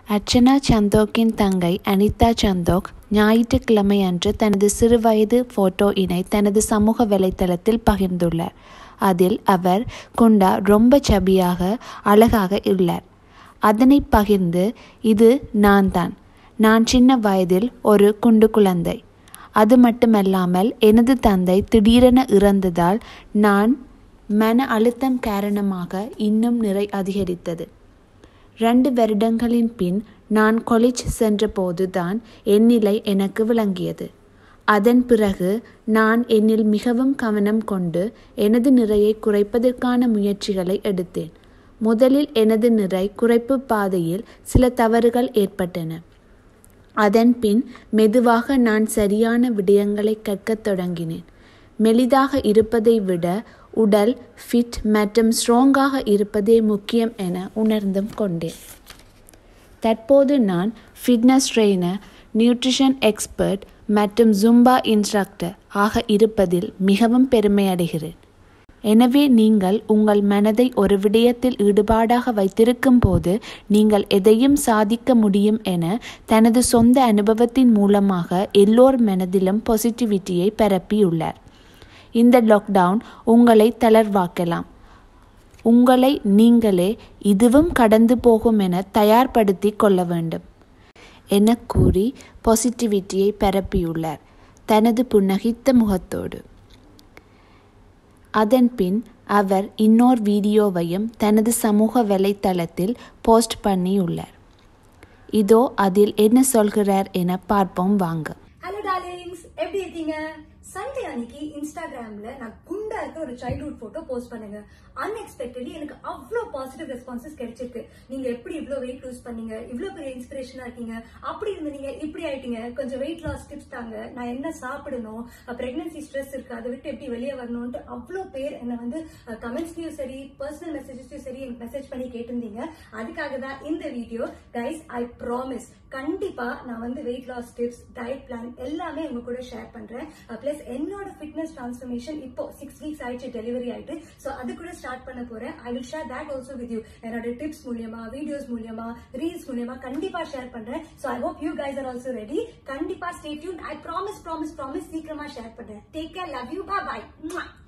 அர்ச்சனா சந்தோக்கின் தங்கை அனிதா சந்தோக் ஞாயிற்றுக்கிழமை அன்று தனது சிறுவயது ஃபோட்டோயினை தனது சமூக வலைத்தளத்தில் பகிர்ந்துள்ளார் அதில் அவர் குண்டா ரொம்ப சபியாக அழகாக உள்ளார் அதனை பகிர்ந்து இது நான் தான் நான் சின்ன வயதில் ஒரு குண்டு குழந்தை அது மட்டுமல்லாமல் எனது தந்தை திடீரென இறந்ததால் நான் மன அழுத்தம் காரணமாக இன்னும் நிறை அதிகரித்தது ரெண்டு வருடங்களின் பின் நான் கொலேஜ் சென்றபோது தான் என் நிலை எனக்கு விளங்கியது அதன் பிறகு நான் என்னில் மிகவும் கவனம் கொண்டு எனது நிறையை குறைப்பதற்கான முயற்சிகளை எடுத்தேன் முதலில் எனது நிறை குறைப்பு பாதையில் சில தவறுகள் ஏற்பட்டன அதன் பின் மெதுவாக நான் சரியான விடயங்களை கற்கத் தொடங்கினேன் மெலிதாக இருப்பதை விட உடல் ஃபிட் மற்றும் ஸ்ட்ராங்காக இருப்பதே முக்கியம் என உணர்ந்தும் கொண்டேன் தற்போது நான் ஃபிட்னஸ் ட்ரெயினர் நியூட்ரிஷன் எக்ஸ்பர்ட் மற்றும் ஜும்பா இன்ஸ்ட்ரக்டர் ஆக இருப்பதில் மிகவும் பெருமையடைகிறேன் எனவே நீங்கள் உங்கள் மனதை ஒரு விடயத்தில் ஈடுபாடாக வைத்திருக்கும் போது நீங்கள் எதையும் சாதிக்க முடியும் என தனது சொந்த அனுபவத்தின் மூலமாக எல்லோர் மனதிலும் பாசிட்டிவிட்டியை பரப்பியுள்ளார் இந்த லாக்டவுன் உங்களை தளர்வாக்கலாம் உங்களை நீங்களே இதுவும் கடந்து போகும் என தயார்படுத்தி கொள்ள வேண்டும் என கூறி பாசிட்டிவிட்டியை பரப்பியுள்ளார் தனது புன்னகித்த முகத்தோடு அதன்பின் அவர் இன்னொரு வீடியோவையும் தனது சமூக வலைத்தளத்தில் போஸ்ட் பண்ணியுள்ளார் இதோ அதில் என்ன சொல்கிறார் என பார்ப்போம் வாங்க ஹலோ டார்லிங்ஸ் எப்படி இருக்கீங்க சண்டே அன்னைக்கு இன்ஸ்டாகிராம்ல நான் குண்டா இருக்க ஒரு சைல்ட்ஹுட் போட்டோ போஸ்ட் பண்ணுங்க அன்எக்ஸ்பெக்டட்லி எனக்கு அவ்வளோ பாசிட்டிவ் ரெஸ்பான்சஸ் கிடைச்சிருக்கு நீங்க எப்படி இவ்வளோ வெயிட் லூஸ் பண்ணீங்க இவ்வளோ பெரிய இன்ஸ்பிரேஷனா இருக்கீங்க அப்படி இருந்தீங்க இப்படி ஆயிட்டீங்க கொஞ்சம் வெயிட் லாஸ் டிப்ஸ் தாங்க நான் என்ன சாப்பிடணும் பிரெக்னன்சி ஸ்ட்ரெஸ் இருக்கு அதை விட்டு எப்படி வெளியே வரணும்ட்டு அவ்வளோ பேர் என்ன வந்து கமெண்ட்ஸ்லயும் சரி பர்சனல் மெசேஜஸ்லயும் சரி எனக்கு மெசேஜ் பண்ணி கேட்டிருந்தீங்க அதுக்காக தான் இந்த வீடியோ கைஸ் ஐ ப்ராமிஸ் கண்டிப்பா நான் வந்து weight loss tips diet plan எல்லாமே உங்க கூட ஷேர் பண்றேன் பிளஸ் என்னோட ஃபிட்னஸ் டிரான்ஸ்ஃபர்மேஷன் இப்போ சிக்ஸ் வீக்ஸ் ஆயிடுச்சு டெலிவரி ஆயிட்டு ஸோ அது கூட ஸ்டார்ட் பண்ண போறேன் I will share that also with you என்னோட டிப்ஸ் மூலியமா வீடியோஸ் மூலியமா ரீல்ஸ் மூலியமா கண்டிப்பா ஷேர் பண்றேன் so I hope you guys are also ready கண்டிப்பா stay tuned I promise promise promise சீக்கிரமா ஷேர் பண்றேன் டேக் கேர் லவ் யூ பா பாய்